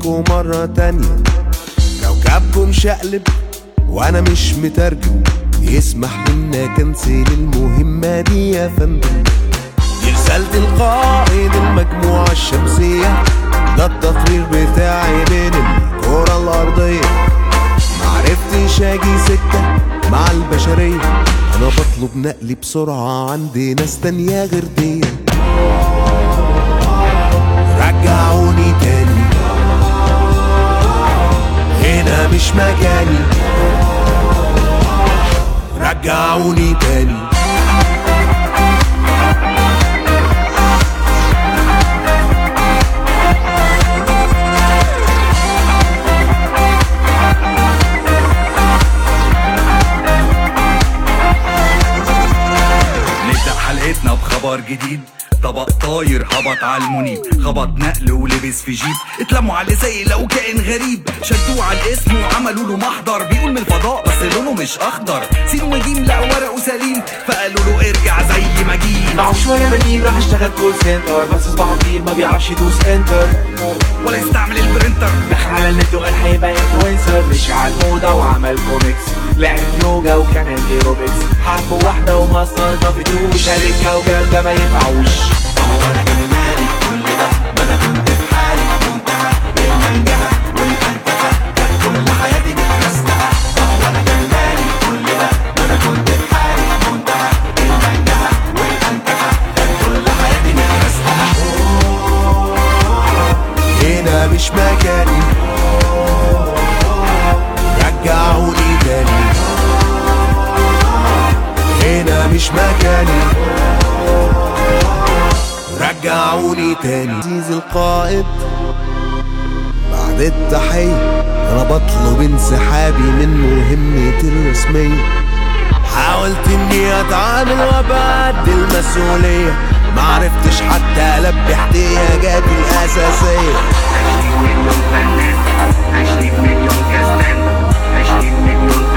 اشوفكوا مرة تانية كوكبكم شقلب وانا مش مترجم يسمح لنا كنسل المهمة دي يا فندم دي رسالة القائد المجموعة الشمسية ده التقرير بتاعي بين الكرة الأرضية معرفتش اجي سكة مع البشرية انا بطلب نقلي بسرعة عندي ناس تانية غير دي رجعوني تاني هنا مش مكاني رجعوني تاني نبدأ حلقتنا بخبر جديد طبق طاير هبط على المنيب خبط نقل ولبس في جيب اتلموا عليه زي لو كائن غريب شدوه على الاسم وعملوا له محضر بيقول من الفضاء بس لونه مش اخضر سين وجيم لقوا ورقه سليم فقالوا له ارجع زي ما جيت معه شوية بنين راح اشتغل كول سنتر بس صباحه كتير ما بيعرفش يدوس انتر ولا يستعمل البرنتر دخل على النت وقال هيبقى انفلونسر مش على الموضة وعمل كوميكس لعب يوجا وكمان ايروبكس حرف واحدة وما استلطفتوش قال الكوكب ده ما ينفعوش هنا مش مكاني رجعوني تاني هنا مش مكاني رجعوني تاني عزيز القائد بعد التحية أنا بطلب انسحابي من مهمتي الرسمية حاولت اني اتعامل وابعد المسؤولية معرفتش حتى البي احتياجاتي الاساسية عشرين مليون فنان عشرين مليون كسلان عشرين مليون